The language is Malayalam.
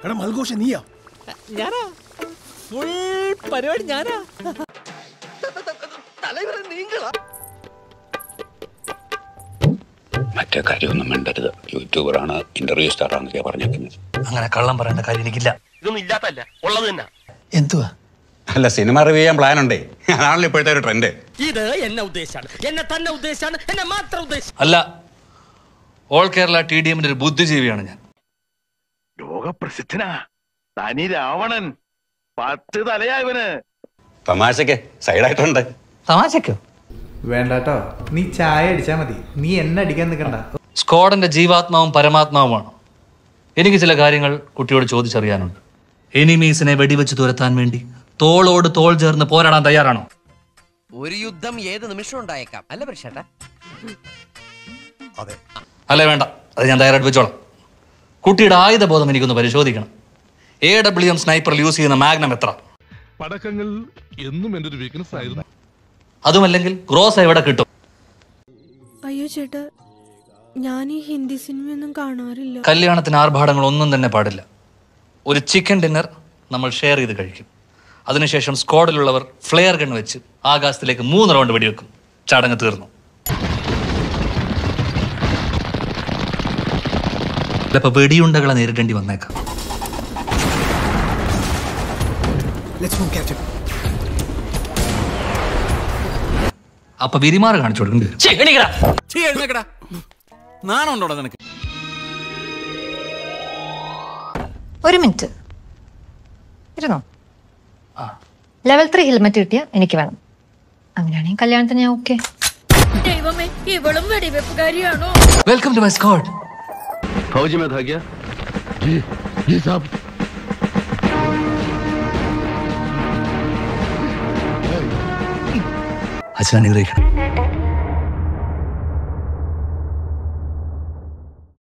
എടാ മൽഘോഷ നീയാ ഞാനാ ഫുൾ പരിപാടി ഞാനാ മറ്റേ കാര്യമൊന്നും മിണ്ടരുത് യൂട്യൂബറാണ് ഇന്റർവ്യൂ സ്റ്റാറാന്നൊക്കെയാ പറഞ്ഞേക്കുന്നത് അങ്ങനെ കള്ളം പറയേണ്ട കാര്യം എനിക്കില്ല ഇതൊന്നും ഇല്ലാത്തല്ല ഉള്ളത് തന്നെ എന്തുവാ അല്ല സിനിമ റിവ്യൂ ചെയ്യാൻ പ്ലാൻ ഉണ്ടേ അതാണല്ലോ ഇപ്പോഴത്തെ ഒരു ട്രെൻഡ് ഇത് എന്നെ ഉദ്ദേശാണ് എന്നെ തന്നെ ഉദ്ദേശാണ് എന്നെ മാത്രം ഉദ്ദേശം അല്ല ഓൾ കേരള ടി ഡി എമ്മിന്റെ ഒരു ബുദ്ധിജീവിയാണ് ഞാൻ ലോകപ്രസിദ്ധനാ തനി രാവണൻ പത്ത് തലയാ ഇവന് തമാശക്ക് സൈഡായിട്ടുണ്ട് തമാശക്കോ വേണ്ടാട്ടോ നീ ചായ അടിച്ചാ മതി നീ എന്നെ അടിക്കാൻ നിൽക്കണ്ട സ്ക്വാഡിന്റെ ജീവാത്മാവും പരമാത്മാവുമാണ് എനിക്ക് ചില കാര്യങ്ങൾ കുട്ടിയോട് ചോദിച്ചറിയാനുണ്ട് എനിമീസിനെ വെടിവെച്ച് തുരത്താൻ വേണ്ടി തോളോട് തോൾ ചേർന്ന് പോരാടാൻ തയ്യാറാണോ ഒരു യുദ്ധം ഏത് നിമിഷം ഉണ്ടായേക്കാം അല്ല പരിഷേട്ടാ അല്ലേ വേണ്ട അത് ഞാൻ തയ്യാറായിട്ട് വെച്ചോളാം കുട്ടിയുടെ ആയുധബോധം എനിക്കൊന്ന് പരിശോധിക്കണം എ ഡബ്ല്യു എം സ്നൈപ്പറിൽ യൂസ് ചെയ്യുന്ന മാഗ്നം എത്ര പടക്കങ്ങൾ എന്നും എൻ്റെ ഒരു വീക്ക്നെസ് ആയിരുന്നു അതുമല്ലെങ്കിൽ ഗ്രോസ് എവിടെ കിട്ടും അയ്യോ ചേട്ടാ ഞാൻ ഈ ഹിന്ദി സിനിമയൊന്നും കാണാറില്ല കല്യാണത്തിന് ആർഭാടങ്ങൾ ഒന്നും തന്നെ പാടില്ല ഒരു ചിക്കൻ ഡിന്നർ നമ്മൾ ഷെയർ ചെയ്ത് കഴിക്കും അതിനുശേഷം സ്ക്വാഡിലുള്ളവർ ഫ്ലെയർ ഗൺ വെച്ച് ആകാശത്തിലേക്ക് മൂന്ന് റൗണ്ട് വെടിവെക്കും ചടങ്ങ് തീർന്നു ചിലപ്പോൾ വെടിയുണ്ടകളെ നേരിടേണ്ടി വന്നേക്കാം ലെറ്റ്സ് മൂവ് ക്യാപ്റ്റൻ അപ്പൊ വിരിമാറ് കാണിച്ചു കൊടുക്കേണ്ടി വരും നാണുണ്ടോടാ നിനക്ക് ഒരു മിനിറ്റ് ഇരുന്നോ ലെവൽ ത്രീ ഹെൽമെറ്റ് കിട്ടിയ എനിക്ക് വേണം അങ്ങനെയാണെങ്കിൽ കല്യാണത്തിന് ഞാൻ ഓക്കെ ദൈവമേ ഇവളും വെടിവെപ്പുകാരിയാണോ welcome to my squad Fauji में था क्या അച്ഛൻ അനുഗ്രഹിക്കണം